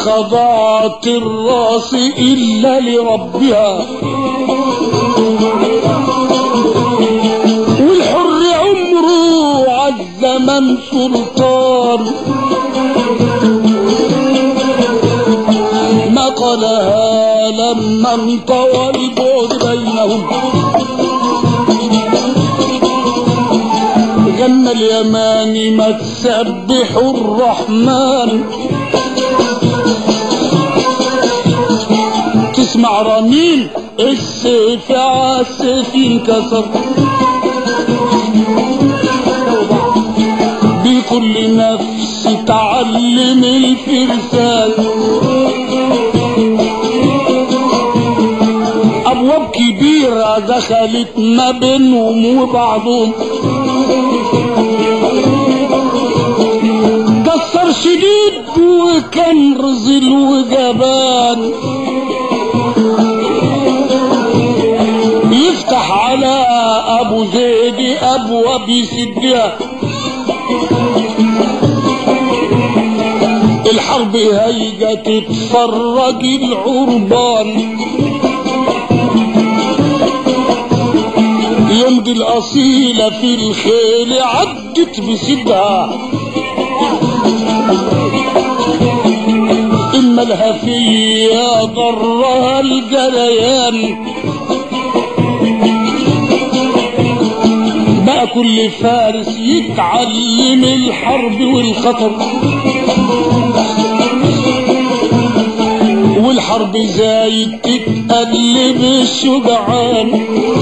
خضعت الراس إلا لربها والحر عمره عالزمن سلطان نقلها لما انطوى البعد بينهم غنى اليماني ما تسبح الرحمن تسمع رنين السيف عالسيف انكسر بكل نفس تعلم الفرسان ابواب كبيرة دخلت ما بينهم وبعضهم كسر شديد وكان رزل وجبان يفتح على ابو زيد ابواب يسدها الحرب هيجة تتفرج العربان يمضي الأصيلة في الخيل عدت بسدها إما الهفية ضرها الجريان بقى كل فارس يتعلم الحرب والخطر والحرب زايد تتقلب الشجعان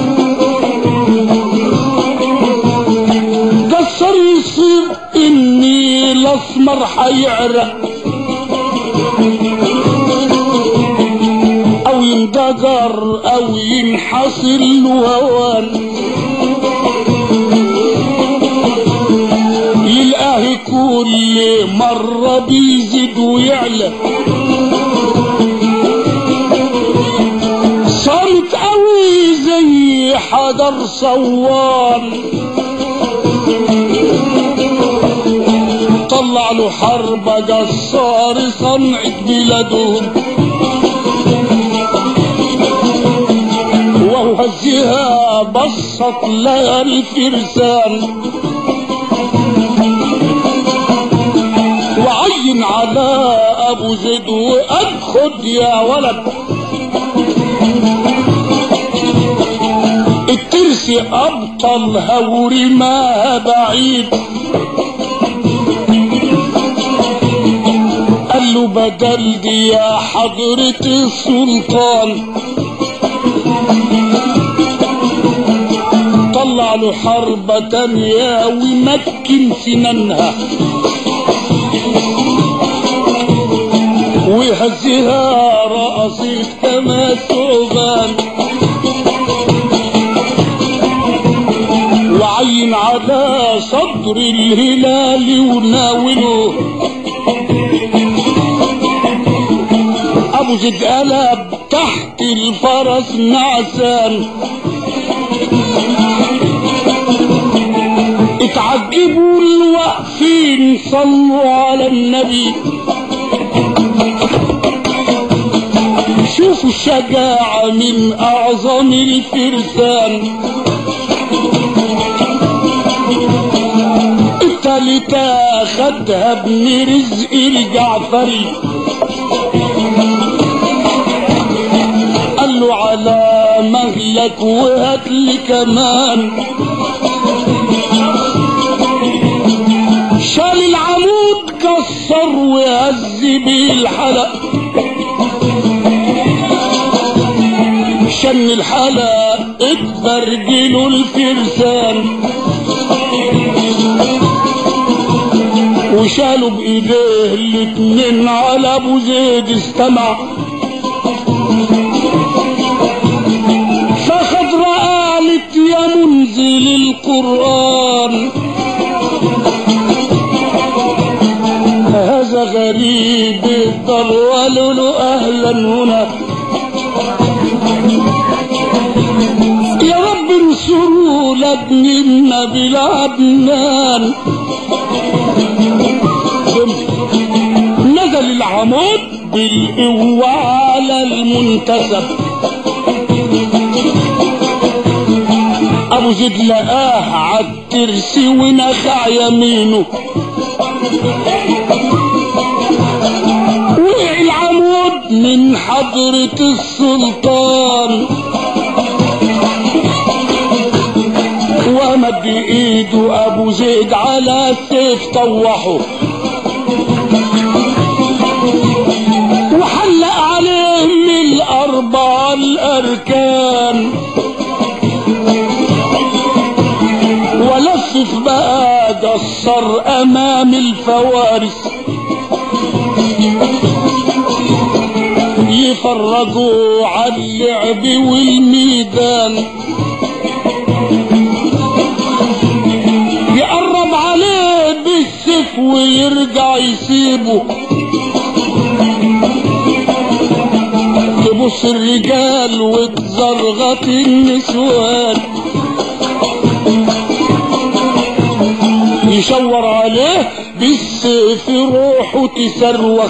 قصر يصير اني الاسمر حيعرق او يندجر او ينحصر له هوان يلقاه كل مرة بيزيد ويعلى صامت قوي زي حجر صوان طلع له حرب جسار صنعة بلادهم وهو هزها بسط لها الفرسان وعين على ابو زيد وقال خد يا ولد الترسي ابطل هوري ما بعيد قال له بدل دي يا حضرة السلطان طلع له حربة تانية ومكن سنانها وهزها رأسك كما ثعبان وعين على صدر الهلال وناوله ابو زيد قلب تحت الفرس نعسان اتعجبوا الواقفين صلوا على النبي شوفوا الشجاعة من أعظم الفرسان التالتة خدها ابن رزق الجعفري قال له على مهلك وهات لي كمان شال العمود كسر وهز بيه الحلق شن الحلق اتبرجلوا الفرسان وشالوا بايديه الاتنين على ابو زيد استمع فخضرة قالت يا منزل القرآن هذا غريب الدار ولو له اهلا هنا يا رب انصروا لابن النبي العدنان نزل العمود بالقوة على المنتسب ابو زيد لقاه عالترس ونخع يمينه وقع العمود من حضرة السلطان ومد ايده ابو زيد على السيف طوحه وحلق عليه من الاربع الاركان ولفف بقى قصر امام الفوارس يفرجوا على اللعب والميدان يقرب عليه بالسيف ويرجع يسيبه تبص الرجال وتزرغط النسوان يشور عليه بالسيف روحه تصرخ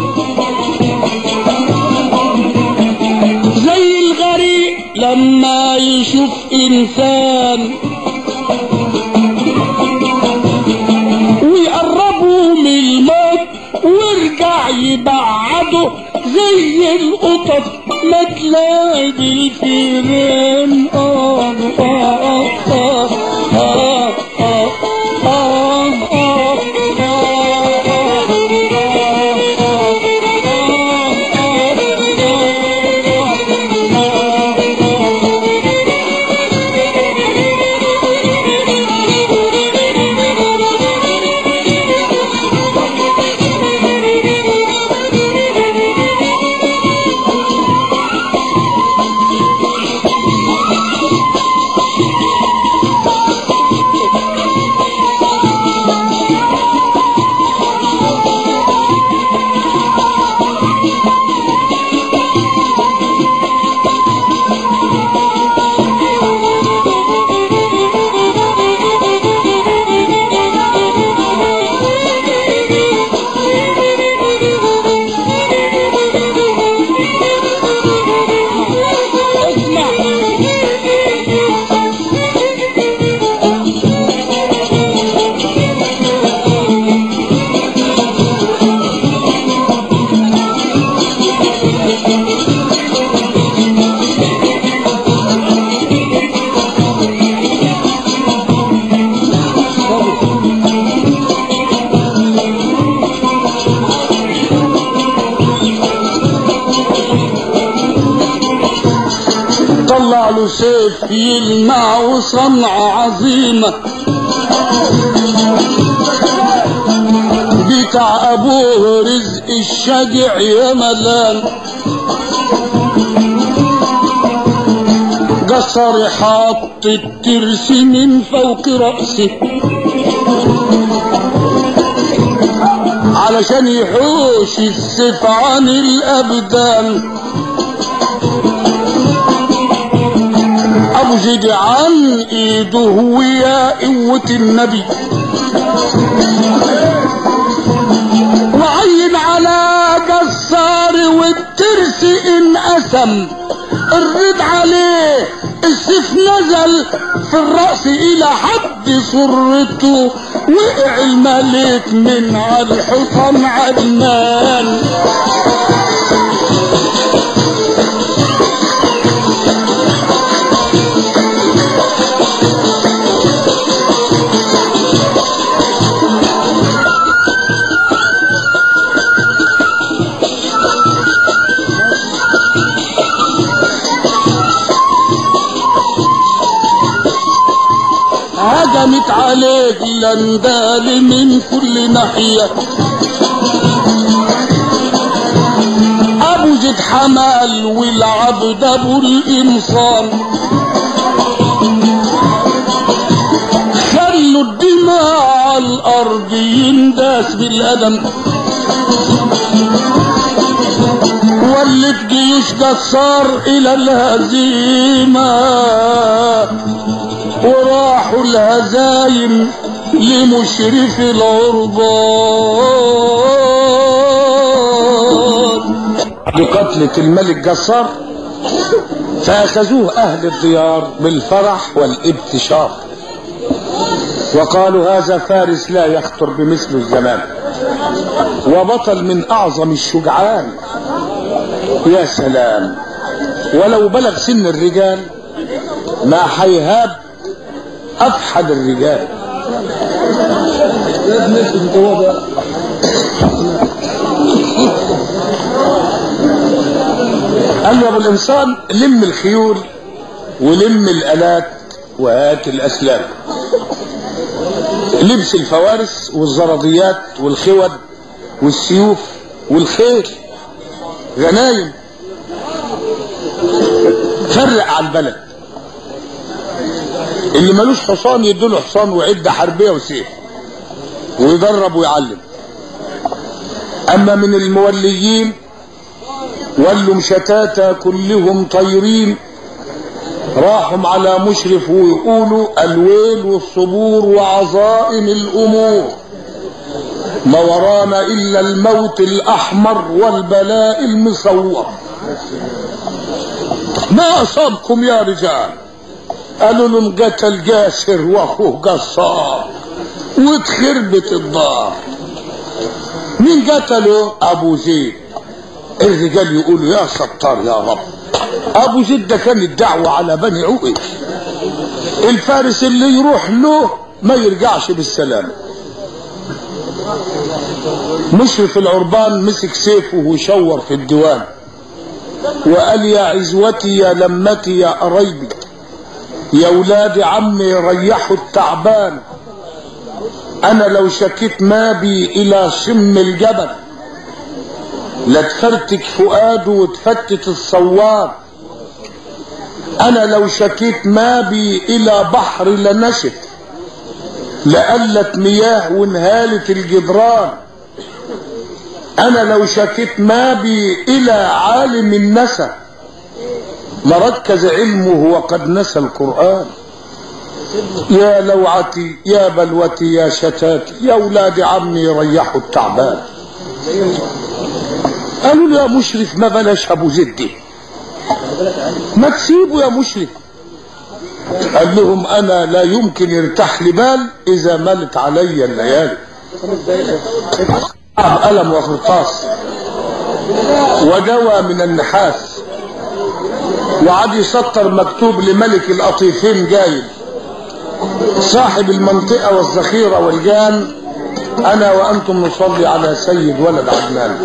زي الغريق لما يشوف انسان ويقربوا من الموت ويرجع يبعده زي القطط ما تلاقي بالفيران آه آه آه آه آه آه آه طلع له سيف يلمع وصنعة عظيمة بتاع ابوه رزق الشجع يا ملان قصر حط الترس من فوق رأسه علشان يحوش السيف عن الابدان ابو زيد عن ايده ويا قوة النبي وعين على جسار والترس انقسم الرد عليه السيف نزل في الرأس الى حد سرته وقع الملك من على الحصان عدنان هجمت عليك لندال من كل ناحية ابو زيد حمال والعبد ابو الانسان خلوا الدماء على الارض ينداس بالقدم ولت جيوش جسار الى الهزيمه وراحوا الهزايم لمشرف العربان لقتلة الملك جسار فأخذوه أهل الديار بالفرح والابتشار وقالوا هذا فارس لا يخطر بمثل الزمان وبطل من أعظم الشجعان يا سلام ولو بلغ سن الرجال ما حيهاب أفحد الرجال قال له ابو الانسان لم الخيول ولم الالات وهات الاسلام لبس الفوارس والزراديات والخود والسيوف والخيل غنايم فرق على البلد اللي ملوش حصان يدوله حصان وعده حربيه وسيف ويدرب ويعلم اما من الموليين ولوا مشتاتا كلهم طيرين راحوا على مشرف ويقولوا الويل والصبور وعظائم الامور ما ورانا الا الموت الاحمر والبلاء المصور ما اصابكم يا رجال قالوا لهم قتل جاسر واخوه قصار واتخربت الدار مين قتله ابو زيد الرجال يقولوا يا ستار يا رب ابو زيد ده كان الدعوة على بني عقيل الفارس اللي يروح له ما يرجعش بالسلام مشرف العربان مسك سيفه وشور في الديوان وقال يا عزوتي يا لمتي يا قرايبي يا ولاد عمي ريحوا التعبان انا لو شكيت ما بي الى شم الجبل لتفرتك فؤاده وتفتت الصوار انا لو شكيت ما بي الى بحر لنشف لقلت مياه وانهالت الجدران انا لو شكيت ما بي الى عالم النسى لركز علمه وقد نسى القرآن يا لوعتي يا بلوتي يا شتاتي يا ولاد عمي ريحوا التعبان قالوا له يا مشرف ما بلاش ابو زدي ما تسيبه يا مشرف قال لهم انا لا يمكن يرتاح لي بال اذا ملت علي الليالي قلم وقرطاس ودواء من النحاس وعاد يسطر مكتوب لملك القطيفين جايب صاحب المنطقة والذخيرة والجان أنا وأنتم نصلي على سيد ولد عدنان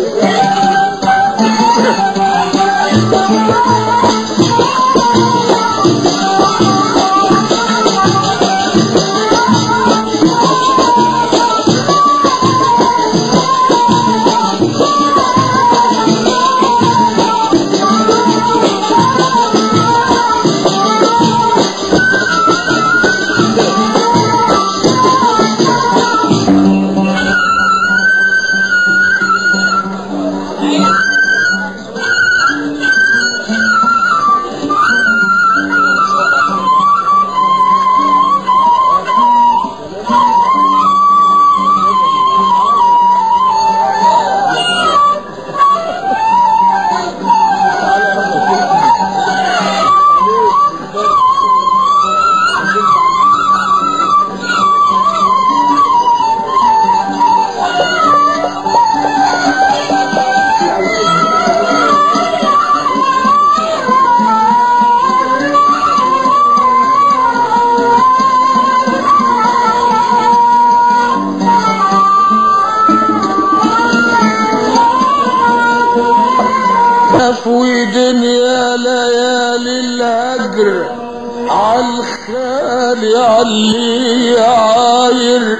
في دنيا ليالي الهجر عالخالي علي عاير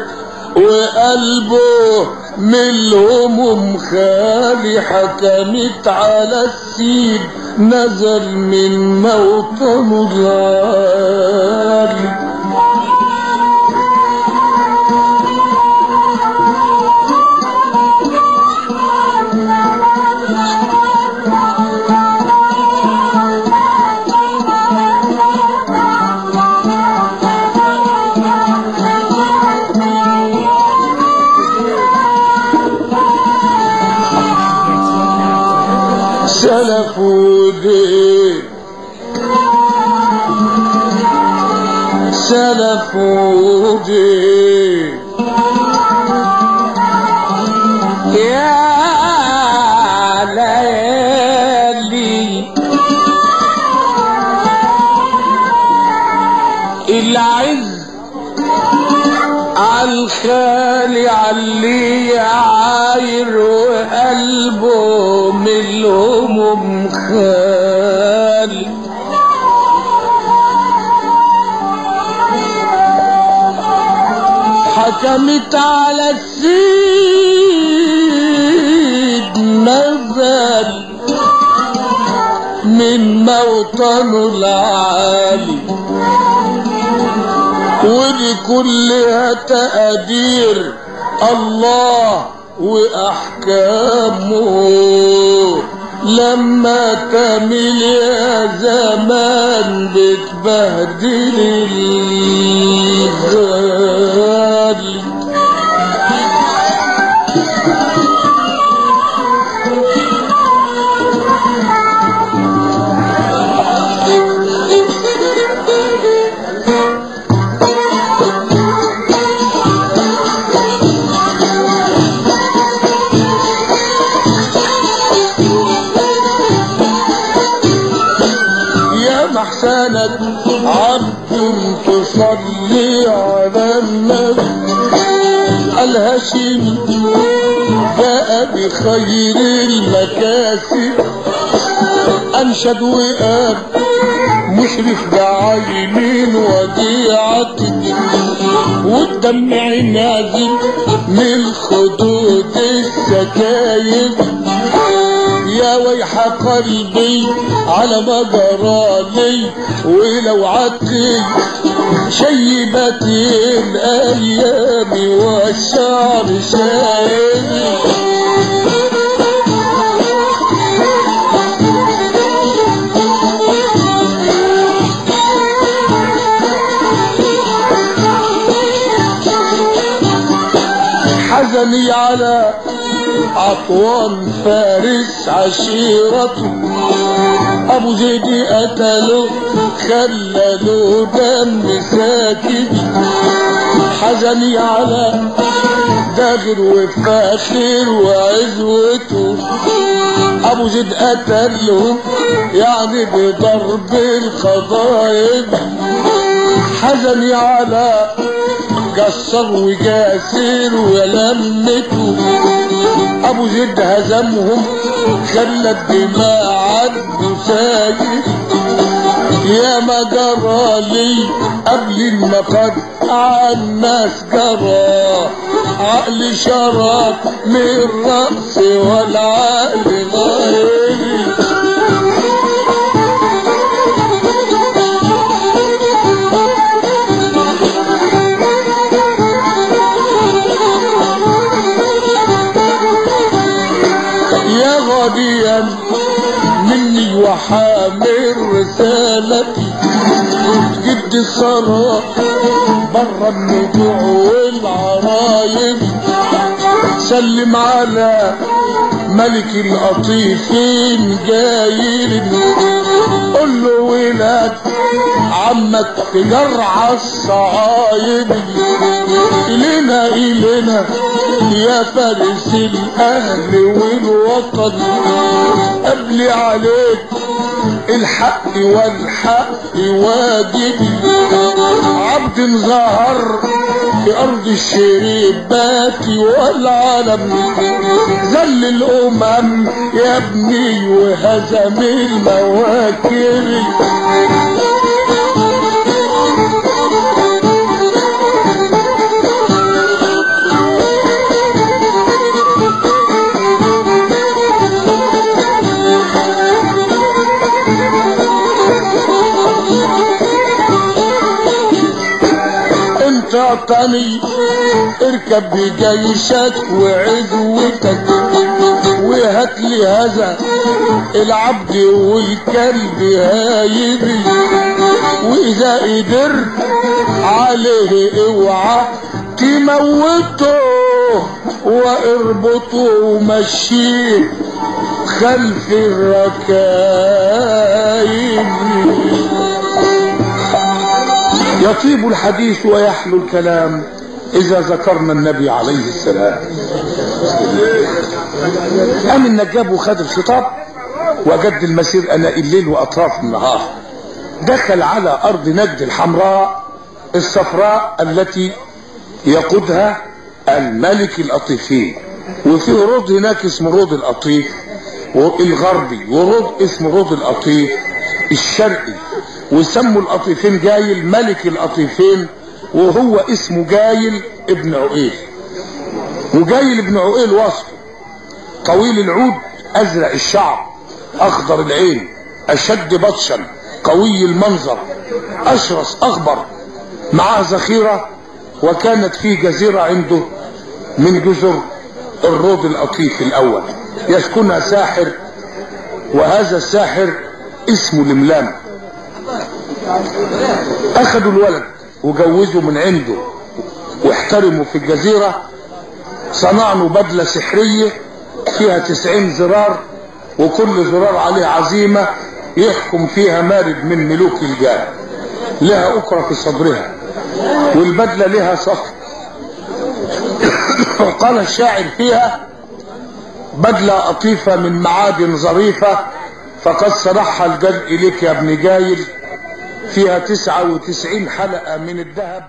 وقلبه من الهموم خالي حكمت على السيد نزل من موطنه غالي سلف ودين سلف ودين يا ليالي العز عالخالي عاللي عاير وقلبه من الهموم خالي حكمت على السيد نزل من موطنه العالي ودي كلها تقدير الله واحكامه لما تميل يا زمان بتبهدل الغالي يا محسنك عبد تصلي على النبي الهاشمي جاء بخير المكاسب انشد وقال مشرف بعين وديعة والدمع نازل من خدود السكايب يا ويح قلبي على ما جرالي ولو عدتي شيبت الايام والشعر شايبي حزني على عطوان فارس عشيرته ابو زيد قتله خلله دم ساكت حزني على داغر وفاخر وعزوته ابو زيد قتله يعني بضرب القضايب حزني على قصر وجاسر ولمته ابو زيد هزمهم خلى الدماء عنه ساير يا ما جرى لي قبل المقد الناس جرى عقل شراب من الرأس والعقل غيري يا غاديا مني وحامل رسالتي جد الصلاة برا النجوع والعرايب سلم على ملك القطيفين جايين قول له ولاد عمك تجرع الصعايب إلينا إلينا يا فارس الأهل والوطن قبل عليك الحق والحق واجبي عبد ظهر في أرض الشريبات والعالم ذل الأمم يا ابني وهزم المواكب انت عطاني اركب بجيشك وعزوتك وهات لي هذا العبد والكلب هايبي واذا قدر عليه اوعى تموته واربطه ومشيه خلف الركائب يطيب الحديث ويحلو الكلام إذا ذكرنا النبي عليه السلام قام النجاب وخد الخطاب وجد المسير أنا الليل وأطراف النهار دخل على أرض نجد الحمراء الصفراء التي يقودها الملك الأطيفي وفي روض هناك اسمه روض الأطيف الغربي وروض اسمه روض الأطيف الشرقي وسموا الأطيفين جايل ملك الأطيفين وهو اسمه جايل ابن عقيل وجايل ابن عقيل وصفه طويل العود أزرق الشعر أخضر العين أشد بطشا قوي المنظر أشرس أخبر معاه ذخيرة وكانت في جزيرة عنده من جزر الروض الأطيف الأول يسكنها ساحر وهذا الساحر اسمه لملام أخذوا الولد وجوزوا من عنده واحترموا في الجزيرة صنعوا بدلة سحرية فيها تسعين زرار وكل زرار عليه عزيمة يحكم فيها مارد من ملوك الجاه لها أكرة في صدرها والبدلة لها صف وقال الشاعر فيها بدلة أطيفة من معادن ظريفة فقد صرحها الجد إليك يا ابن جايل فيها تسعة وتسعين حلقة من الذهب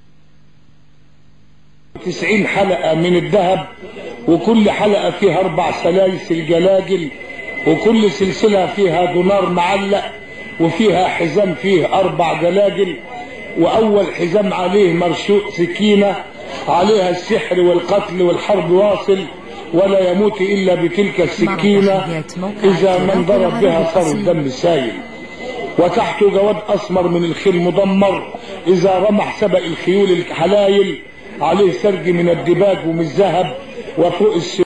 تسعين حلقة من الذهب وكل حلقة فيها أربع سلاسل جلاجل وكل سلسلة فيها دينار معلق وفيها حزام فيه أربع جلاجل وأول حزام عليه مرشوق سكينة عليها السحر والقتل والحرب واصل ولا يموت إلا بتلك السكينة إذا من ضرب بها صار الدم سايل وتحته جواد أسمر من الخيل مدمر إذا رمح سبق الخيول الحلايل عليه سرج من الدباج ومن الذهب وفوق السماء